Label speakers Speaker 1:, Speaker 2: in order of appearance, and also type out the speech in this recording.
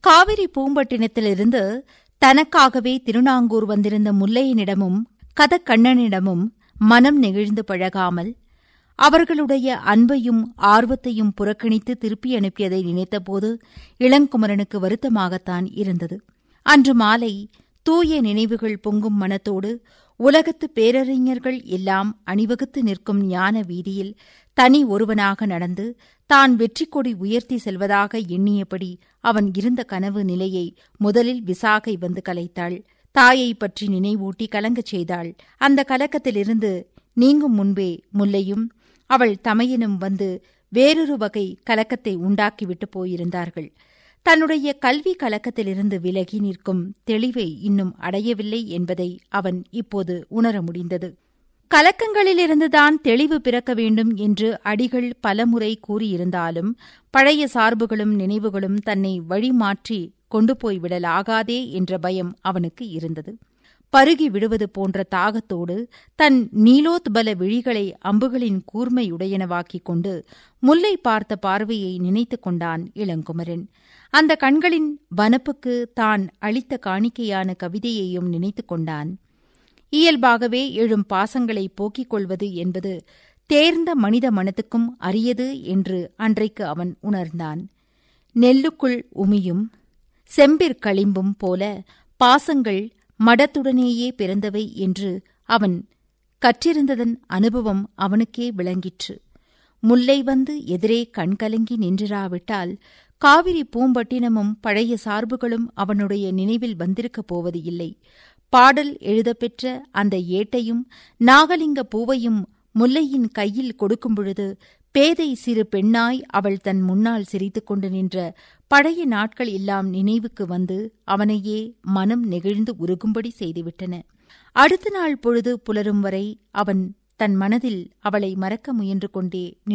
Speaker 1: காவிரி பூம்பட்டினத்திலிருந்து தனக்காகவே திருநாங்கூர் வந்திருந்த முல்லையனிடமும் கதக்கண்ணனிடமும் மனம் நெகிழ்ந்து பழகாமல் அவர்களுடைய அன்பையும் ஆர்வத்தையும் புறக்கணித்து திருப்பி அனுப்பியதை நினைத்தபோது இளங்குமரனுக்கு வருத்தமாகத்தான் இருந்தது அன்று மாலை தூய நினைவுகள் பொங்கும் மனத்தோடு உலகத்து பேரறிஞர்கள் எல்லாம் அணிவகுத்து நிற்கும் ஞான வீதியில் தனி ஒருவனாக நடந்து தான் வெற்றி கொடி உயர்த்தி செல்வதாக எண்ணியபடி அவன் இருந்த கனவு நிலையை முதலில் விசாகை வந்து கலைத்தாள் தாயை பற்றி நினைவூட்டி கலங்கச் செய்தாள் அந்த கலக்கத்திலிருந்து நீங்கும் முன்பே முல்லையும் அவள் தமையனும் வந்து வேறொரு வகை கலக்கத்தை உண்டாக்கிவிட்டு போயிருந்தார்கள் தன்னுடைய கல்வி கலக்கத்திலிருந்து விலகி நிற்கும் தெளிவை இன்னும் அடையவில்லை என்பதை அவன் இப்போது உணர முடிந்தது கலக்கங்களிலிருந்துதான் தெளிவு பிறக்க வேண்டும் என்று அடிகள் பலமுறை கூறியிருந்தாலும் பழைய சார்புகளும் நினைவுகளும் தன்னை வழிமாற்றி கொண்டு போய்விடலாகாதே என்ற பயம் அவனுக்கு இருந்தது பருகி விடுவது போன்ற தாகத்தோடு தன் நீலோத்பல விழிகளை அம்புகளின் கூர்மையுடையனவாக்கிக் கொண்டு முல்லை பார்த்த பார்வையை நினைத்துக் கொண்டான் இளங்குமரன் அந்த கண்களின் வனப்புக்கு தான் அளித்த காணிக்கையான கவிதையையும் நினைத்துக் கொண்டான் இயல்பாகவே எழும் பாசங்களை போக்கிக் கொள்வது என்பது தேர்ந்த மனித மனத்துக்கும் அரியது என்று அன்றைக்கு அவன் உணர்ந்தான் நெல்லுக்குள் உமியும் செம்பிற்களிம்பும் போல பாசங்கள் மடத்துடனேயே பிறந்தவை என்று அவன் கற்றிருந்ததன் அனுபவம் அவனுக்கே விளங்கிற்று முல்லை வந்து எதிரே கண்கலங்கி நின்றிராவிட்டால் காவிரி பூம்பட்டினமும் பழைய சார்புகளும் அவனுடைய நினைவில் வந்திருக்கப் போவது இல்லை பாடல் எழுதப்பெற்ற அந்த ஏட்டையும் நாகலிங்க பூவையும் முல்லையின் கையில் கொடுக்கும் பொழுது பேதை சிறு பெண்ணாய் அவள் தன் முன்னால் சிரித்துக் கொண்டு நின்ற பழைய நாட்கள் எல்லாம் நினைவுக்கு வந்து அவனையே மனம் நெகிழ்ந்து உருகும்படி செய்துவிட்டன அடுத்த நாள் பொழுது புலரும் வரை அவன் தன் மனதில் அவளை மறக்க முயன்று கொண்டே